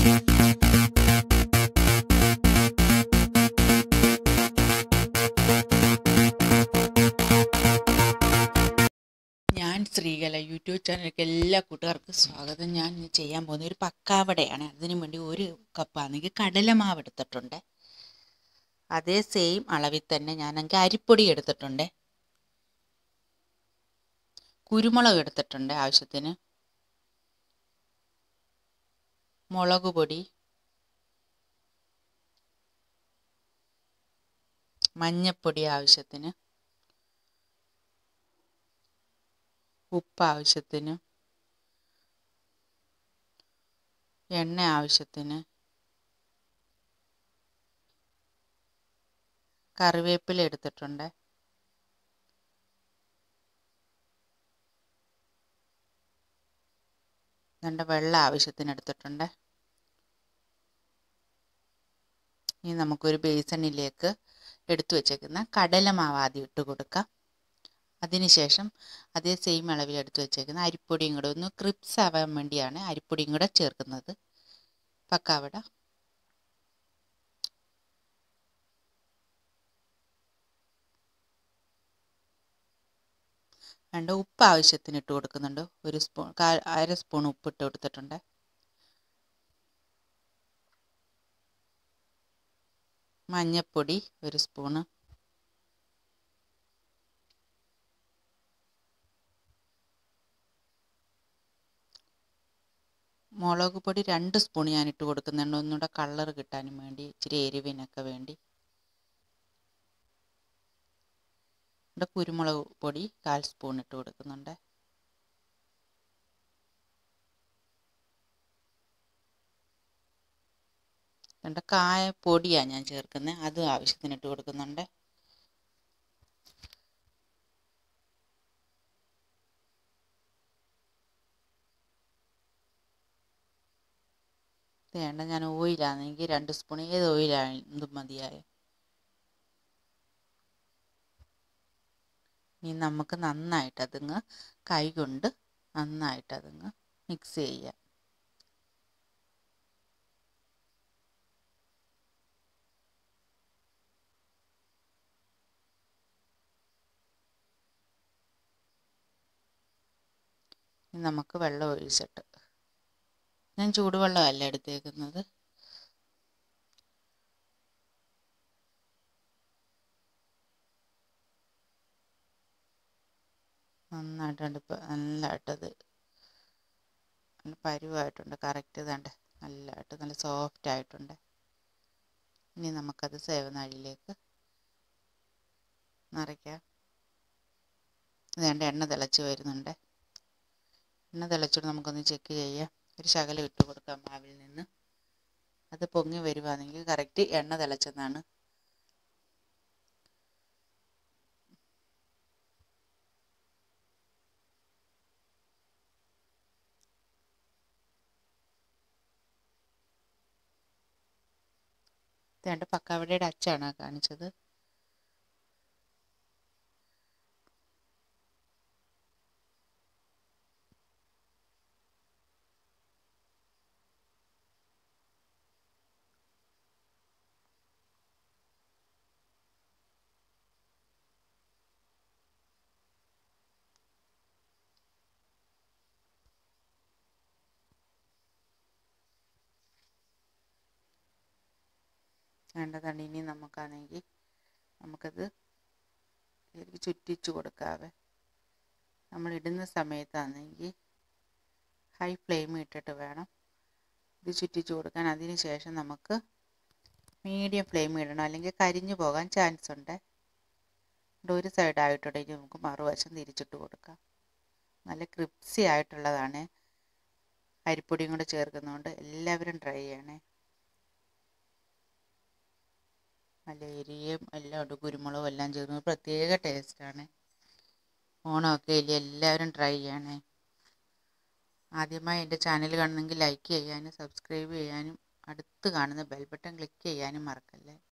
ഞാൻ ശ്രീകല യൂട്യൂബ് ചാനലിലേക്ക് എല്ലാ കൂട്ടുകാർക്കും സ്വാഗതം ഞാൻ ഇന്ന് ചെയ്യാൻ പോകുന്ന ഒരു പക്കാവടയാണ് അതിനു വേണ്ടി ഒരു കപ്പാണെങ്കിൽ കടലമാവ് എടുത്തിട്ടുണ്ട് അതേ സെയിം അളവിൽ തന്നെ ഞാനെങ്കിൽ അരിപ്പൊടി എടുത്തിട്ടുണ്ട് കുരുമുളക് എടുത്തിട്ടുണ്ട് ആവശ്യത്തിന് മുളക് പൊടി മഞ്ഞപ്പൊടി ആവശ്യത്തിന് ഉപ്പ് ആവശ്യത്തിന് എണ്ണ ആവശ്യത്തിന് കറിവേപ്പില എടുത്തിട്ടുണ്ട് രണ്ട് വെള്ളം ആവശ്യത്തിന് എടുത്തിട്ടുണ്ട് ഇനി നമുക്കൊരു ബേസണിലേക്ക് എടുത്തു വച്ചേക്കുന്ന കടലമാവ് ആദ്യം ഇട്ട് കൊടുക്കാം അതിനുശേഷം അതേ സെയിം അളവിൽ എടുത്ത് വെച്ചേക്കുന്ന അരിപ്പൊടിയും കൂടെ ഒന്ന് ക്രിപ്സ് ആവാൻ വേണ്ടിയാണ് അരിപ്പൊടിയും കൂടെ ചേർക്കുന്നത് പക്കാവട രണ്ട് ഉപ്പ് ആവശ്യത്തിന് ഇട്ട് കൊടുക്കുന്നുണ്ട് ഒരു സ്പൂൺ അര സ്പൂൺ ഉപ്പ് ഇട്ട് കൊടുത്തിട്ടുണ്ട് മഞ്ഞൾപ്പൊടി ഒരു സ്പൂണ് മുളക് പൊടി രണ്ട് സ്പൂൺ ഞാൻ ഇട്ട് കൊടുക്കുന്നുണ്ട് ഒന്നുകൂടെ കളർ കിട്ടാനും വേണ്ടി ഇച്ചിരി എരിവിനൊക്കെ വേണ്ടി ഇവിടെ കുരുമുളക് പൊടി കാൽ സ്പൂൺ ഇട്ട് കൊടുക്കുന്നുണ്ട് രണ്ട് കായ പൊടിയാണ് ഞാൻ ചേർക്കുന്നത് അതും ആവശ്യത്തിന് ഇട്ട് കൊടുക്കുന്നുണ്ട് വേണ്ട ഞാൻ ഓയിലാണെങ്കിൽ രണ്ട് സ്പൂൺ ഏത് ഓയിലാണെന്തും മതിയായ ഇനി നമുക്ക് നന്നായിട്ട് അതങ്ങ് കൈ കൊണ്ട് നന്നായിട്ട് അതങ്ങ് മിക്സ് ചെയ്യാം ഇനി നമുക്ക് വെള്ളം ഒഴിച്ചിട്ട് ഞാൻ ചൂടുവെള്ളമല്ല എടുത്തേക്കുന്നത് നന്നായിട്ടുണ്ട് ഇപ്പം നല്ലതായിട്ടത് നല്ല പരുവായിട്ടുണ്ട് കറക്റ്റ് ഇതാണ്ട് നല്ലതായിട്ട് നല്ല സോഫ്റ്റ് ആയിട്ടുണ്ട് ഇനി നമുക്കത് സേവനാഴിയിലേക്ക് നിറയ്ക്കാം ഇതേണ്ട എണ്ണ തിളച്ച് വരുന്നുണ്ട് എണ്ണ തിളച്ചിട്ട് നമുക്കൊന്ന് ചെക്ക് ചെയ്യാം ഒരു ശകലം ഇട്ട് കൊടുക്കാം മാവിൽ നിന്ന് അത് പൊങ്ങി വരുവാണെങ്കിൽ കറക്റ്റ് എണ്ണ തിളച്ചെന്നാണ് വേണ്ട പക്കാവടയുടെ അച്ചാണ് കാണിച്ചത് വേണ്ടതാണ് ഇനി നമുക്കാണെങ്കിൽ നമുക്കത് ഇതിലേക്ക് ചുറ്റിച്ച് കൊടുക്കാവേ നമ്മൾ ഇടുന്ന സമയത്താണെങ്കിൽ ഹൈ ഫ്ലെയിം ഇട്ടിട്ട് വേണം ഇത് ചുറ്റിച്ച് കൊടുക്കാൻ അതിന് ശേഷം നമുക്ക് മീഡിയം ഫ്ലെയിം ഇടണം അല്ലെങ്കിൽ കരിഞ്ഞു പോകാൻ ചാൻസ് ഉണ്ട് ഒരു സൈഡ് ആയിട്ടുണ്ടെങ്കിൽ നമുക്ക് മറുവശം തിരിച്ചിട്ട് കൊടുക്കാം നല്ല ക്രിപ്സി ആയിട്ടുള്ളതാണ് അരിപ്പൊടിയും കൂടെ ചേർക്കുന്നതുകൊണ്ട് എല്ലാവരും ട്രൈ ചെയ്യണേ നല്ല എരിയും എല്ലാം ഉണ്ട് കുരുമുളകും എല്ലാം ചേർന്ന് പ്രത്യേക ടേസ്റ്റാണ് ഓണമൊക്കെ ഇല്ല എല്ലാവരും ട്രൈ ചെയ്യണേ ആദ്യമായി എൻ്റെ ചാനൽ കാണുന്നെങ്കിൽ ലൈക്ക് ചെയ്യാനും സബ്സ്ക്രൈബ് ചെയ്യാനും അടുത്ത് കാണുന്ന ബെൽ ബട്ടൺ ക്ലിക്ക് ചെയ്യാനും മറക്കല്ലേ